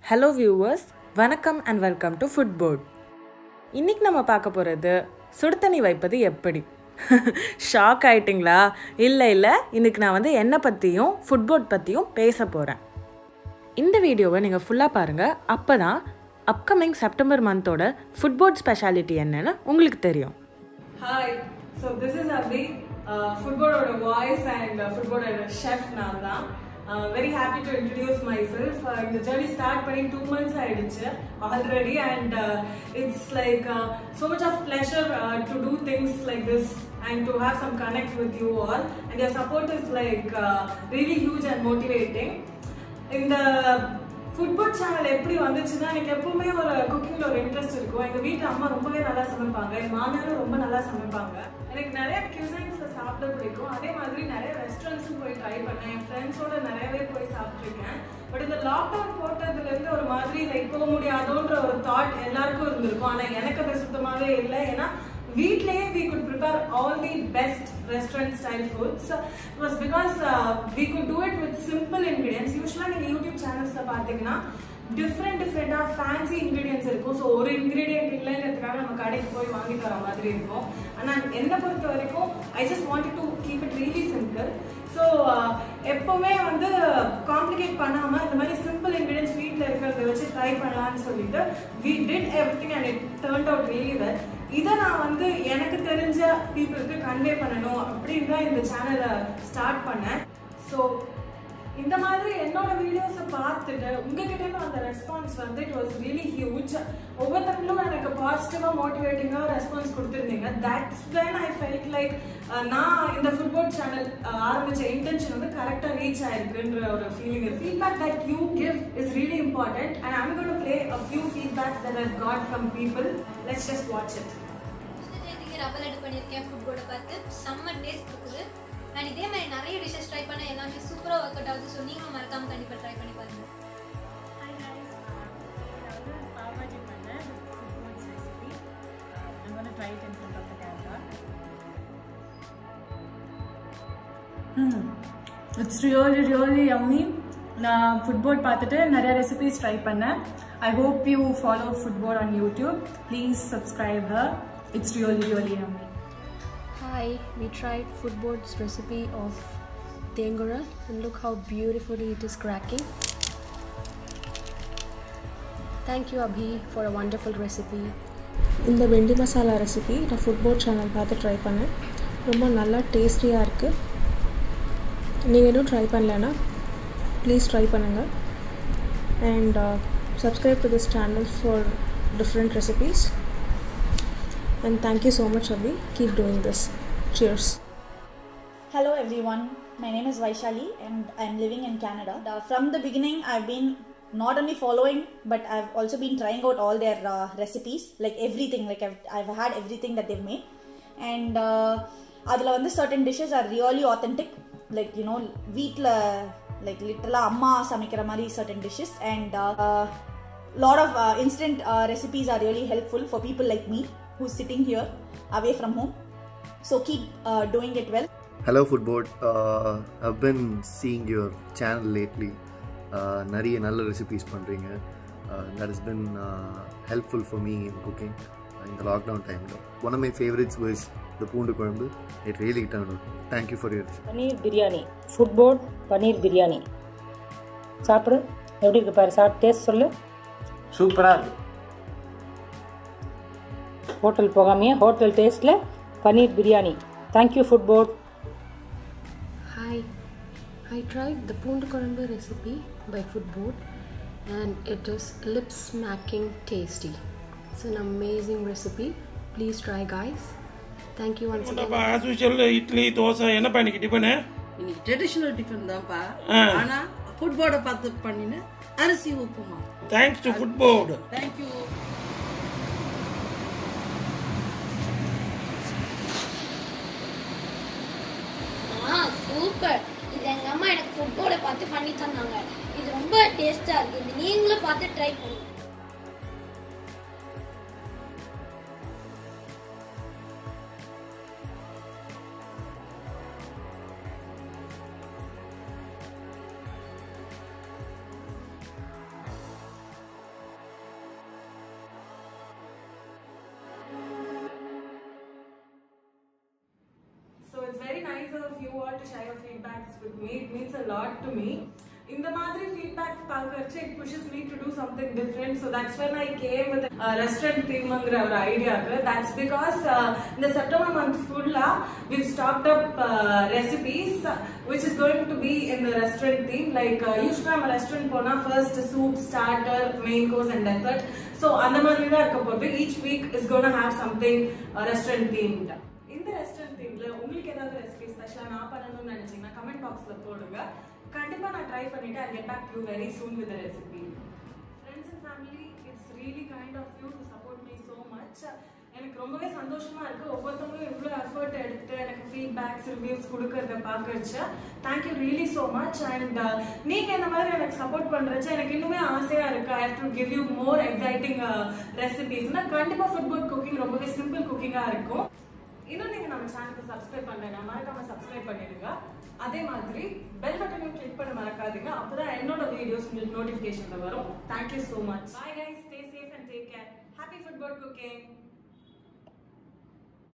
Hello viewers வணக்கம் and welcome to Foodport இன்னைக்கு நம்ம பார்க்க போகிறது சுடுதண்ணி வைப்பது எப்படி ஷாக் ஆயிட்டிங்களா இல்லை இல்லை இன்னைக்கு நான் வந்து என்னை பற்றியும் ஃபுட்போர்ட் பற்றியும் பேச போகிறேன் இந்த வீடியோவை நீங்கள் ஃபுல்லாக பாருங்கள் அப்போ தான் அப்கமிங் செப்டம்பர் மந்தோட ஃபுட்போர்ட் ஸ்பெஷாலிட்டி என்னன்னு உங்களுக்கு தெரியும் hi so this is Abhi ஃபுட்பாலோட வாய்ஸ் அண்ட் ஃபுட்பாலோட ஷெஃப் நான் தான் very happy to introduce myself இந்த ஜேர்னி ஸ்டார்ட் பண்ணி டூ மந்த்ஸ் ஆயிடுச்சு already and it's like so much of pleasure to do things like this and to have some connect with you all and your support is like uh, really huge and motivating இந்த football channel எப்படி வந்துச்சுன்னா எனக்கு எப்பவுமே ஒரு குக்கிங்ல ஒரு interest இருக்கும் எங்க வீட்டுல அம்மா ரொம்பவே நல்லா சமைப்பாங்க என் மாமியாரும் ரொம்ப நல்லா சமைப்பாங்க எனக்கு நிறைய கியூசைன்ஸ்ல சாப்பிட பிடிக்கும் அதே மாதிரி நிறைய ரெஸ்டாரண்ட்ஸும் போய் ட்ரை பண்ணேன் என் ஃப்ரெண்ட்ஸோட நிறையவே போய் சாப்பிட்டுருக்கேன் பட் இந்த லாக்டவுன் போட்டதுல இருந்து ஒரு மாதிரி லைக் போக முடியாதோன்ற ஒரு தாட் எல்லாருக்கும் இருந்திருக்கும் ஆனா எனக்கு அது சுத்தமாவே இல்லை ஏன்னா வீட்லயே we could prepare all the best restaurant style foods it was because uh, we could do it with simple ingredients usually நீங்க யூடியூப் சேனல்ஸ்ல பாத்தீங்கன்னா டிஃப்ரெண்ட் டிஃப்ரெண்டா ஃபேன்சி இன்கிரீடியன்ஸ் இருக்கும் ஸோ ஒரு இன்கிரீடியன்ட் இல்லைங்கிறதுக்காக நம்ம கடைக்கு போய் வாங்கிட்டு வர மாதிரி இருக்கும் ஆனா என்னை பொறுத்த வரைக்கும் I just wanted to keep it really simple so எப்பவுமே வந்து காம்ப்ளிகேட் பண்ணாம இந்த மாதிரி சிம்பிள் இன்கிரீடியன்ஸ் வீட்டில் இருக்கிறத வச்சு ட்ரை பண்ணலாம்னு சொல்லிட்டு we did everything and it turn out really well இதை நான் வந்து எனக்கு தெரிஞ்ச பீப்புளுக்கு கன்வே பண்ணணும் அப்படின்னு தான் இந்த சேனலை ஸ்டார்ட் பண்ணேன் ஸோ இந்த மாதிரி என்னோட வீடியோஸை பார்த்துட்டு உங்ககிட்ட இருந்து வந்த ரெஸ்பான்ஸ் வந்து இட் வாஸ் ரியலி ஹியூஜ் ஒவ்வொருத்தங்களும் எனக்கு பாசிட்டிவாக மோட்டிவேட்டிங்காக ரெஸ்பான்ஸ் கொடுத்துருந்தீங்க that's when I felt like நான் இந்த ஃபுட்பால் சேனல் ஆரம்பிச்ச இன்டென்ஷன் வந்து கரெக்டாக ரீச் ஆயிருக்குன்ற ஒரு feeling feedback that you give is really important and I'm gonna play a few feedbacks that I've got from people let's just watch it ஜெயந்திக்கு ரவல் லட்டு பண்ணியிருக்கேன் ஃபுட்போர்டை பார்த்து செம்ம டேஸ்ட் கொடுக்குது அண்ட் இதே மாதிரி நிறைய டிஷ்ஷஸ் ட்ரை பண்ண எல்லாமே சூப்பராக ஒர்க் அவுட் ஆகுது ஸோ நீங்களும் மறக்காம கண்டிப்பாக ட்ரை பண்ணி பாருங்க Hi guys, uh, நான் வந்து பாவாஜி பண்ணேன் footballs recipe I'm gonna try it in front of the camera. Hmm. It's really really yummy. நான் ஃபுட்போர்ட் பார்த்துட்டு நிறைய ரெசிபிஸ் ட்ரை பண்ணேன் I hope you follow Foodport on YouTube please subscribe her it's really really yummy. Hi, we tried footboard's recipe of tengural and look how beautifully it is cracking. Thank you Abhi for a wonderful recipe. இந்த வெண்டி masala recipe நான் Foodport channel பார்த்து try பண்ணேன் ரொம்ப நல்லா டேஸ்டியாக இருக்குது நீங்கள் இன்னும் ட்ரை பண்ணலன்னா ப்ளீஸ் ட்ரை பண்ணுங்கள் and subscribe to this channel for different recipes and thank you so much Abhi keep doing this cheers Hello everyone, my name is Vaishali and I'm living in Canada. Uh, from the beginning, I've been not only following but I've also been trying out all their uh, recipes, like everything, like I've, I've had everything that they've made. And uh, அதில் வந்து certain dishes are really authentic, like you know, வீட்டில் like literally அம்மா சமைக்கிற மாதிரி certain dishes and uh, lot of uh, instant uh, recipes are really helpful for people like me who's sitting here away from home. So keep uh, doing it well. Hello Foodboard. Uh, I've been seeing your channel lately. Uh, நிறைய நல்ல recipes பண்ணுறீங்க that is been helpful for me in cooking இந்த lockdown டைமில் one of my favourites was the பூண்டு குழம்பு it really turn out thank you for your paneer biryani Foodport paneer biryani சாப்பிடு எப்படி இருக்கு பாரு சாப்பிட்டு டேஸ்ட் சொல்லு சூப்பராக இருக்கு ஹோட்டல் போகாமையே ஹோட்டல் டேஸ்ட்டில் paneer biryani thank you Foodport hi I tried the Poondu Korambu recipe by Foodboard and it is lip smacking tasty it's an amazing recipe please try guys thank you once again as usual idli dosa என்னப்பா இன்னைக்கு tiffin இன்னைக்கு traditional tiffin தான்ப்பா ஆ. ஆனா ஃபுட்போர்டை பார்த்து பண்ணின அரிசி உப்புமா thanks to Foodport thank you ஆ சூப்பர் இது எங்கள் அம்மா எனக்கு ஃபுட்போர்டை பார்த்து பண்ணி தந்தாங்க இது ரொம்ப டேஸ்ட்டாக இருக்குது இது நீங்களும் பார்த்து ட்ரை பண்ணுங்க you all to share your feedbacks with me. It means a lot to me. இந்த மாதிரி ஃபீட்பேக்ஸ் பார்க்கறச்சு it pushes me to do something different so that's when I came with a restaurant themeங்கிற ஒரு ஐடியாக்கு that's because uh, இந்த September month ஃபுல்லா we've stocked up uh, recipes uh, which is going to be in the restaurant theme like uh, usually நம்ம restaurant போனா first soup starter main course and dessert so அந்த மாதிரி தான் இருக்க போகுது each week is going to have something uh, restaurant themed இந்த restaurant தீம்ல உங்களுக்கு ஏதாவது ரெசிபி ஸ்பெஷலா நான் பண்ணணும்னு நினைச்சீங்கன்னா கமெண்ட் பாக்ஸ்ல போடுங்க கண்டிப்பா நான் ட்ரை பண்ணிட்டு I get back you very soon with recipe friends and family it's really kind of you to support me so much எனக்கு ரொம்பவே சந்தோஷமா இருக்கு ஒவ்வொருத்தவங்களும் இவ்வளோ எஃபர்ட் எடுத்து எனக்கு ஃபீட்பேக்ஸ் ரிவ்யூஸ் கொடுக்கறத பார்க்கறச்சு thank you really so much and நீங்க இந்த மாதிரி எனக்கு சப்போர்ட் பண்றச்சு எனக்கு இன்னுமே ஆசையா இருக்கு I have to give you more exciting ரெசிபிஸ்னா கண்டிப்பா ஃபுட்பால் குக்கிங் ரொம்பவே சிம்பிள் குக்கிங்கா இருக்கும் இன்னும் நீங்க நம்ம சேனலுக்கு சப்ஸ்கிரைப் பண்ணலைன்னா மறக்காம சப்ஸ்கிரைப் பண்ணிடுங்க அதே மாதிரி பெல் பட்டனையும் கிளிக் பண்ண மறக்காதீங்க அப்பதான் என்னோட வீடியோஸ் உங்களுக்கு நோட்டிபிகேஷன்ல வரும் thank you so much bye guys stay safe and take care happy football cooking